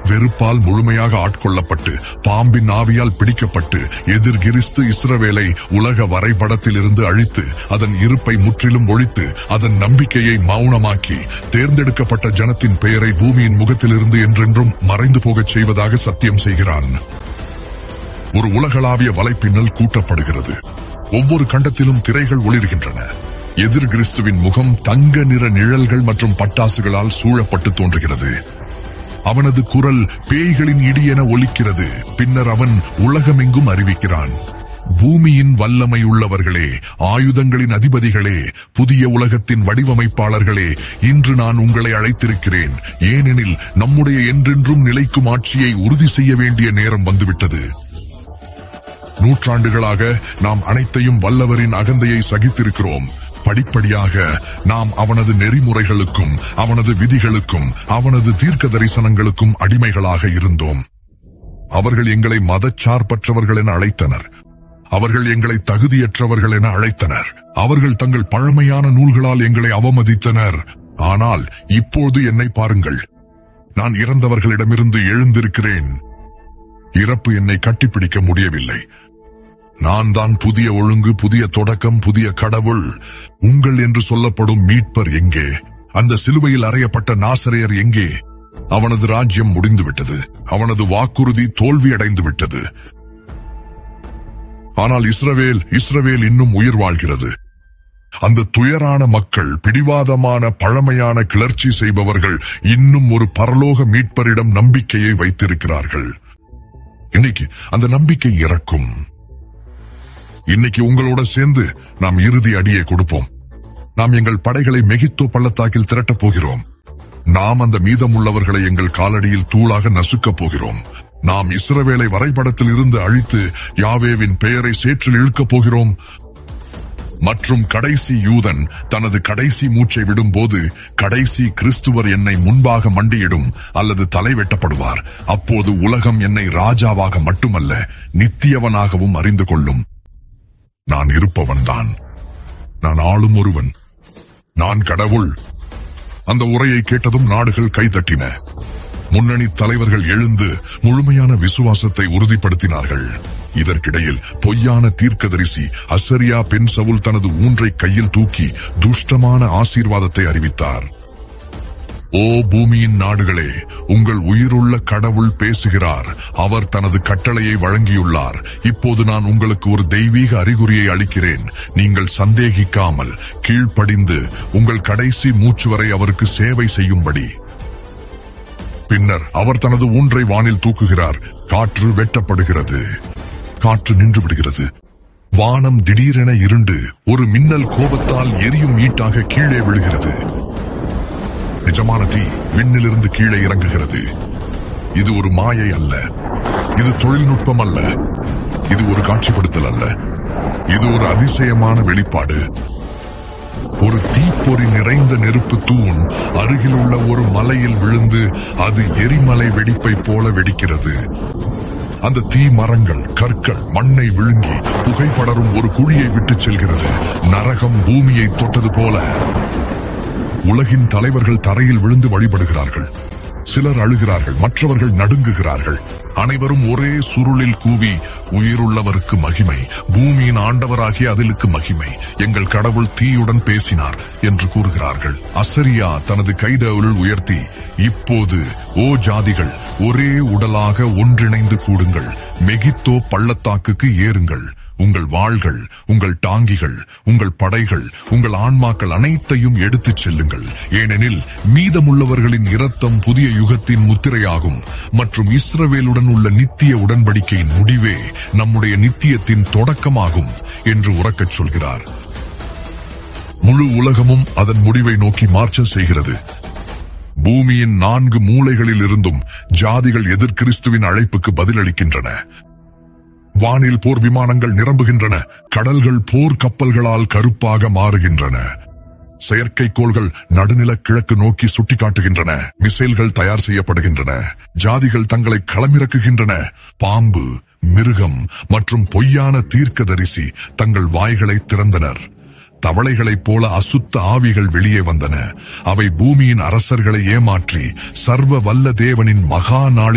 வெறுப்பால் முழுமையாக ஆட்கொள்ளப்பட்டு பாம்பின் ஆவியால் பிடிக்கப்பட்டு எதிர் கிறிஸ்து இஸ்ரவேலை உலக வரைபடத்திலிருந்து அழித்து அதன் இருப்பை முற்றிலும் ஒழித்து அதன் நம்பிக்கையை மௌனமாக்கி தேர்ந்தெடுக்கப்பட்ட ஜனத்தின் பெயரை பூமியின் முகத்திலிருந்து என்றென்றும் மறைந்து போகச் செய்வதாக சத்தியம் செய்கிறான் ஒரு உலகளாவிய வலைப்பின்னல் கூட்டப்படுகிறது ஒவ்வொரு கண்டத்திலும் திரைகள் ஒளிர்கின்றன எதிர் கிறிஸ்துவின் முகம் தங்க நிற நிழல்கள் மற்றும் பட்டாசுகளால் சூழப்பட்டு தோன்றுகிறது அவனது குரல் பேய்களின் இடி என ஒலிக்கிறது பின்னர் அவன் உலகமெங்கும் அறிவிக்கிறான் பூமியின் வல்லமை உள்ளவர்களே ஆயுதங்களின் அதிபதிகளே புதிய உலகத்தின் வடிவமைப்பாளர்களே இன்று நான் உங்களை அழைத்திருக்கிறேன் ஏனெனில் நம்முடைய என்றென்றும் நிலைக்கும் ஆட்சியை உறுதி செய்ய வேண்டிய நேரம் வந்துவிட்டது நூற்றாண்டுகளாக நாம் அனைத்தையும் வல்லவரின் அகந்தையை சகித்திருக்கிறோம் படிப்படியாக நாம் அவனது நெறிமுறைகளுக்கும் அவனது விதிகளுக்கும் அவனது தீர்க்க தரிசனங்களுக்கும் அடிமைகளாக இருந்தோம் அவர்கள் எங்களை மதச்சார்பற்றவர்கள் என அழைத்தனர் அவர்கள் எங்களை தகுதியற்றவர்கள் என அழைத்தனர் அவர்கள் தங்கள் பழமையான நூல்களால் எங்களை அவமதித்தனர் ஆனால் இப்போது என்னை பாருங்கள் நான் இறந்தவர்களிடமிருந்து எழுந்திருக்கிறேன் இறப்பு என்னை கட்டிப்பிடிக்க முடியவில்லை நான் தான் புதிய ஒழுங்கு புதிய தொடக்கம் புதிய கடவுள் உங்கள் என்று சொல்லப்படும் மீட்பர் எங்கே அந்த சிலுவையில் அறையப்பட்ட நாசரையர் எங்கே அவனது ராஜ்யம் முடிந்துவிட்டது அவனது வாக்குறுதி தோல்வியடைந்து விட்டது ஆனால் இஸ்ரவேல் இஸ்ரவேல் இன்னும் உயிர் வாழ்கிறது அந்த துயரான மக்கள் பிடிவாதமான பழமையான கிளர்ச்சி செய்பவர்கள் இன்னும் ஒரு பரலோக மீட்பரிடம் நம்பிக்கையை வைத்திருக்கிறார்கள் இன்னைக்கு அந்த நம்பிக்கை இறக்கும் இன்னைக்கு உங்களோட சேர்ந்து நாம் இறுதி அடியை கொடுப்போம் நாம் எங்கள் படைகளை மெகித்தோ பள்ளத்தாக்கில் திரட்டப் போகிறோம் நாம் அந்த மீதமுள்ளவர்களை எங்கள் காலடியில் தூளாக நசுக்கப் போகிறோம் நாம் இஸ்ரவேலை வரைபடத்தில் இருந்து அழித்து யாவேவின் பெயரை சேற்றில் இழுக்கப் போகிறோம் மற்றும் கடைசி யூதன் தனது கடைசி மூச்சை விடும்போது கடைசி கிறிஸ்துவர் என்னை முன்பாக மண்டியிடும் அல்லது தலை வெட்டப்படுவார் அப்போது உலகம் என்னை ராஜாவாக மட்டுமல்ல நித்தியவனாகவும் அறிந்து கொள்ளும் நான் இருப்பவன்தான் நான் ஆளும் ஒருவன் நான் கடவுள் அந்த உரையை கேட்டதும் நாடுகள் கைதட்டின முன்னணி தலைவர்கள் எழுந்து முழுமையான விசுவாசத்தை உறுதிப்படுத்தினார்கள் இதற்கிடையில் பொய்யான தீர்க்கதரிசி அசரியா பெண் சவுல் தனது ஊன்றை கையில் தூக்கி துஷ்டமான ஆசீர்வாதத்தை அறிவித்தார் ஓ பூமியின் நாடுகளே உங்கள் உயிருள்ள கடவுள் பேசுகிறார் அவர் தனது கட்டளையை வழங்கியுள்ளார் இப்போது நான் உங்களுக்கு ஒரு தெய்வீக அறிகுறியை அளிக்கிறேன் நீங்கள் சந்தேகிக்காமல் கீழ்ப்படிந்து உங்கள் கடைசி மூச்சு வரை அவருக்கு சேவை செய்யும்படி பின்னர் அவர் தனது ஊன்றை வானில் தூக்குகிறார் காற்று வெட்டப்படுகிறது காற்று நின்று விடுகிறது வானம் திடீரென இருண்டு ஒரு மின்னல் கோபத்தால் எரியும் ஈட்டாக கீழே விழுகிறது நிஜமான தீ விண்ணிலிருந்து கீழே இறங்குகிறது இது ஒரு மாயை அல்ல இது தொழில்நுட்பம் அல்ல இது ஒரு காட்சிப்படுத்தல் அல்ல இது ஒரு அதிசயமான வெளிப்பாடு ஒரு தீப்பொறி நிறைந்த நெருப்பு தூண் அருகிலுள்ள ஒரு மலையில் விழுந்து அது எரிமலை வெடிப்பை போல வெடிக்கிறது அந்த தீ மரங்கள் கற்கள் மண்ணை விழுங்கி புகைப்படரும் ஒரு குழியை விட்டுச் செல்கிறது நரகம் பூமியை தொட்டது போல உலகின் தலைவர்கள் தரையில் விழுந்து வழிபடுகிறார்கள் சிலர் அழுகிறார்கள் மற்றவர்கள் நடுங்குகிறார்கள் அனைவரும் ஒரே சுருளில் கூவி உயிருள்ளவருக்கு மகிமை பூமியின் ஆண்டவராகிய அதிலுக்கு மகிமை எங்கள் கடவுள் தீயுடன் பேசினார் என்று கூறுகிறார்கள் அசரியா தனது கைதவுள் உயர்த்தி இப்போது ஓ ஜாதிகள் ஒரே உடலாக ஒன்றிணைந்து கூடுங்கள் மெகித்தோ பள்ளத்தாக்குக்கு ஏறுங்கள் உங்கள் வாள்கள் உங்கள் டாங்கிகள் உங்கள் படைகள் உங்கள் ஆன்மாக்கள் அனைத்தையும் எடுத்துச் செல்லுங்கள் ஏனெனில் மீதமுள்ளவர்களின் இரத்தம் புதிய யுகத்தின் முத்திரையாகும் மற்றும் இஸ்ரவேலுடன் உள்ள நித்திய உடன்படிக்கையின் முடிவே நம்முடைய நித்தியத்தின் தொடக்கமாகும் என்று உறக்கச் சொல்கிறார் முழு உலகமும் அதன் முடிவை நோக்கி மார்ச்சம் செய்கிறது பூமியின் நான்கு மூலைகளில் இருந்தும் ஜாதிகள் எதிர் கிறிஸ்துவின் அழைப்புக்கு பதிலளிக்கின்றன வானில் போர் விமானங்கள் நிரம்புகின்றன கடல்கள் போர் கப்பல்களால் கருப்பாக மாறுகின்றன செயற்கைக்கோள்கள் நடுநில கிழக்கு நோக்கி சுட்டிக்காட்டுகின்றன மிசைல்கள் தயார் செய்யப்படுகின்றன ஜாதிகள் தங்களை களமிறக்குகின்றன பாம்பு மிருகம் மற்றும் பொய்யான தீர்க்கதரிசி தங்கள் வாய்களை திறந்தனர் தவளைகளைப் போல அசுத்த ஆவிகள் வெளியே வந்தன அவை பூமியின் அரசர்களை ஏமாற்றி சர்வ வல்ல தேவனின் மகா நாளில்